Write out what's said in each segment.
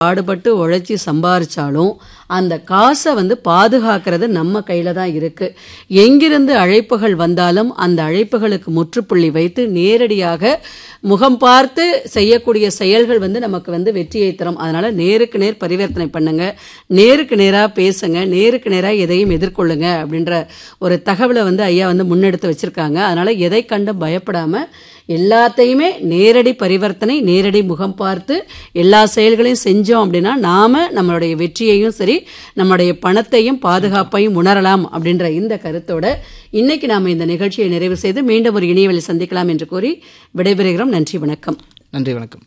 பாடுபட்டு உழைச்சி சம்பாரிச்சாலும் அந்த காசை வந்து பாதுகாக்கிறது நம்ம கையில தான் இருக்கு எங்கிருந்து அழைப்புகள் வந்தாலும் அந்த அழைப்புகளுக்கு முற்றுப்புள்ளி வைத்து நேரடியாக முகம் பார்த்து செய்யக்கூடிய செயல்கள் வந்து நமக்கு வந்து வெற்றியை தரும் அதனால நேருக்கு நேர் பரிவர்த்தனை பண்ணுங்க நேருக்கு நேரா பேசுங்க நேருக்கு நேரா எதையும் எதிர்கொள்ளுங்க அப்படின்ற ஒரு தகவலை வந்து ஐயா வந்து முன்னெடுத்து வச்சிருக்காங்க அதனால எதை கண்டும் பயப்படாம எல்லாத்தையுமே நேரடி பரிவர்த்தனை நேரடி முகம் பார்த்து எல்லா செயல்களையும் செஞ்சோம் அப்படின்னா நாம நம்மளுடைய வெற்றியையும் சரி நம்மளுடைய பணத்தையும் பாதுகாப்பையும் உணரலாம் அப்படின்ற இந்த கருத்தோட இன்னைக்கு நாம இந்த நிகழ்ச்சியை நிறைவு செய்து மீண்டும் ஒரு இணையவழி சந்திக்கலாம் என்று கூறி விடைபெறுகிறோம் நன்றி வணக்கம் நன்றி வணக்கம்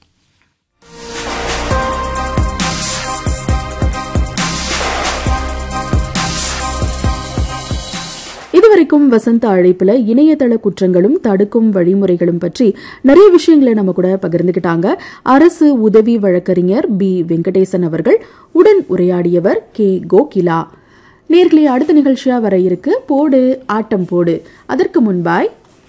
இதுவரைக்கும் வசந்த அழைப்புல இணையதள குற்றங்களும் தடுக்கும் வழிமுறைகளும் பற்றி நிறைய விஷயங்களை நம்ம கூட பகிர்ந்துகிட்டாங்க அரசு உதவி வழக்கறிஞர் பி வெங்கடேசன் அவர்கள் உடன் உரையாடியவர் கே கோகிலா நேர்களே அடுத்த நிகழ்ச்சியா வர இருக்கு போடு ஆட்டம் போடு அதற்கு முன்பாய்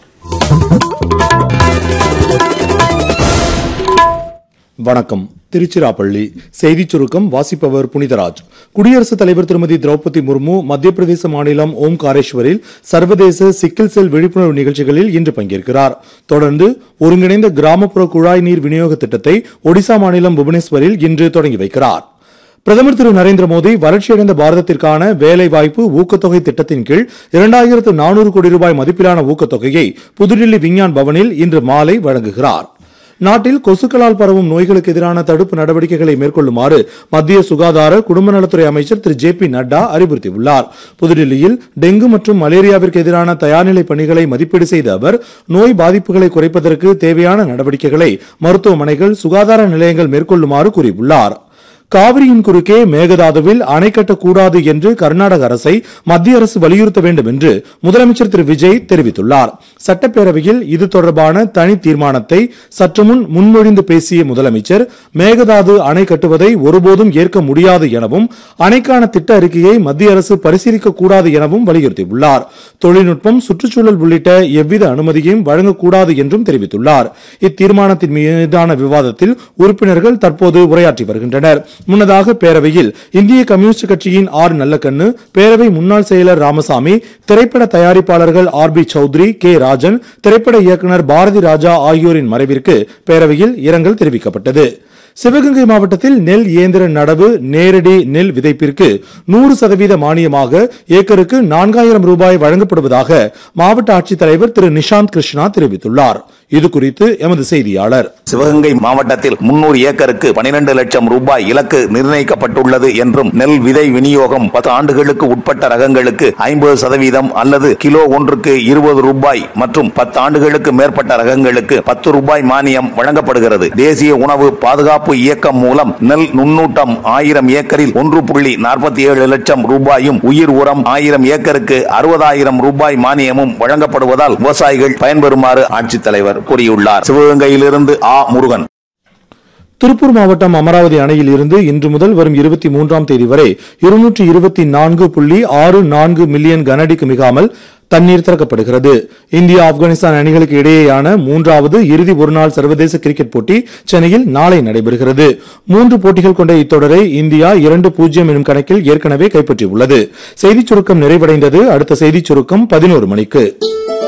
வணக்கம் திருச்சிராப்பள்ளி செய்திச் சுருக்கம் வாசிப்பவர் புனிதராஜ் குடியரசுத் தலைவர் திருமதி திரௌபதி முர்மு மத்திய பிரதேச மாநிலம் ஓம்காரேஸ்வரில் சர்வதேச சிக்கில் செல் விழிப்புணர்வு நிகழ்ச்சிகளில் இன்று பங்கேற்கிறார் தொடர்ந்து ஒருங்கிணைந்த கிராமப்புற குழாய் நீர் விநியோக திட்டத்தை ஒடிசா மாநிலம் புவனேஸ்வரில் இன்று தொடங்கி வைக்கிறார் பிரதமர் திரு நரேந்திர மோடி வளர்ச்சியடைந்த பாரதத்திற்கான வேலை வாய்ப்பு ஊக்கத்தொகை திட்டத்தின் கீழ் இரண்டாயிரத்து நானூறு கோடி ரூபாய் மதிப்பிலான ஊக்கத்தொகையை புதுடில்லி விஞ்ஞான் பவனில் இன்று மாலை வழங்குகிறார் நாட்டில் கொசுக்களால் பரவும் நோய்களுக்கு எதிரான தடுப்பு நடவடிக்கைகளை மேற்கொள்ளுமாறு மத்திய சுகாதார குடும்ப நலத்துறை அமைச்சர் திரு ஜே பி நட்டா அறிவுறுத்தியுள்ளார் புதுடில்லியில் டெங்கு மற்றும் மலேரியாவிற்கு எதிரான தயார்நிலை பணிகளை மதிப்பீடு செய்த அவர் நோய் பாதிப்புகளை குறைப்பதற்கு தேவையான நடவடிக்கைகளை மருத்துவமனைகள் சுகாதார நிலையங்கள் மேற்கொள்ளுமாறு கூறியுள்ளார் காவிரியின் குறுக்கே மேகதாதுவில் அணை கட்டக்கூடாது என்று கர்நாடக அரசை மத்திய அரசு வலியுறுத்த வேண்டும் என்று முதலமைச்சர் திரு விஜய் தெரிவித்துள்ளார் சட்டப்பேரவையில் இது தொடர்பான தனி தீர்மானத்தை சற்று முன் முன்மொழிந்து பேசிய முதலமைச்சர் மேகதாது அணை கட்டுவதை ஒருபோதும் ஏற்க முடியாது எனவும் அணைக்கான திட்ட அறிக்கையை மத்திய அரசு பரிசீலிக்க கூடாது எனவும் வலியுறுத்தியுள்ளார் தொழில்நுட்பம் சுற்றுச்சூழல் உள்ளிட்ட எவ்வித அனுமதியையும் வழங்கக்கூடாது என்றும் தெரிவித்துள்ளார் இத்தீர்மானத்தின் மீதான விவாதத்தில் உறுப்பினர்கள் தற்போது உரையாற்றி வருகின்றனர் முன்னதாக பேரவையில் இந்திய கம்யூனிஸ்ட் கட்சியின் ஆர் நல்லக்கண்ணு பேரவை முன்னாள் செயலர் ராமசாமி திரைப்பட தயாரிப்பாளர்கள் R B Choudhary K Rajan திரைப்பட இயக்குனர் பாரதி ராஜா ஆகியோரின் மறைவிற்கு பேரவையில் இரங்கல் தெரிவிக்கப்பட்டது சிவகங்கை மாவட்டத்தில் நெல் இயந்திர நடவு நேரடி நெல் விதைப்பிற்கு நூறு சதவீத மானியமாக ஏக்கருக்கு நான்காயிரம் ரூபாய் வழங்கப்படுவதாக மாவட்ட ஆட்சித்தலைவர் திரு நிஷாந்த் கிருஷ்ணா தெரிவித்துள்ளார் இது குறித்து எமது செய்தியாளர் சிவகங்கை மாவட்டத்தில் முன்னூறு ஏக்கருக்கு பனிரெண்டு லட்சம் ரூபாய் இலக்கு நிர்ணயிக்கப்பட்டுள்ளது என்றும் நெல் விதை விநியோகம் பத்து ஆண்டுகளுக்கு உட்பட்ட ரகங்களுக்கு ஐம்பது சதவீதம் அல்லது கிலோ ஒன்றுக்கு இருபது ரூபாய் மற்றும் பத்து ஆண்டுகளுக்கு மேற்பட்ட ரகங்களுக்கு பத்து ரூபாய் மானியம் வழங்கப்படுகிறது தேசிய உணவு பாதுகாப்பு இயக்கம் மூலம் நெல் நுண்ணூட்டம் ஆயிரம் ஏக்கரில் ஒன்று புள்ளி நாற்பத்தி ஏழு லட்சம் ரூபாயும் உயிர் உரம் ஆயிரம் ஏக்கருக்கு அறுபதாயிரம் ரூபாய் மானியமும் வழங்கப்படுவதால் விவசாயிகள் பயன்பெறுமாறு ஆட்சித்தலைவர் கூறியுள்ளார் சிவகங்கையிலிருந்து ஆ முருகன் திருப்பூர் மாவட்டம் அமராவதி அணையில் இருந்து இன்று முதல் வரும் இருபத்தி மூன்றாம் தேதி வரை இருநூற்றி இருபத்தி நான்கு புள்ளி ஆறு நான்கு மில்லியன் கனஅடிக்கு மிகாமல் தண்ணீர் திறக்கப்படுகிறது இந்தியா ஆப்கானிஸ்தான் அணிகளுக்கு இடையேயான மூன்றாவது இறுதி ஒருநாள் சர்வதேச கிரிக்கெட் போட்டி சென்னையில் நாளை நடைபெறுகிறது மூன்று போட்டிகள் கொண்ட இத்தொடரை இந்தியா இரண்டு பூஜ்ஜியம் எனும் கணக்கில் ஏற்கனவே கைப்பற்றியுள்ளது செய்திச் சுருக்கம் நிறைவடைந்தது அடுத்த செய்திச் சுருக்கம் பதினோரு மணிக்கு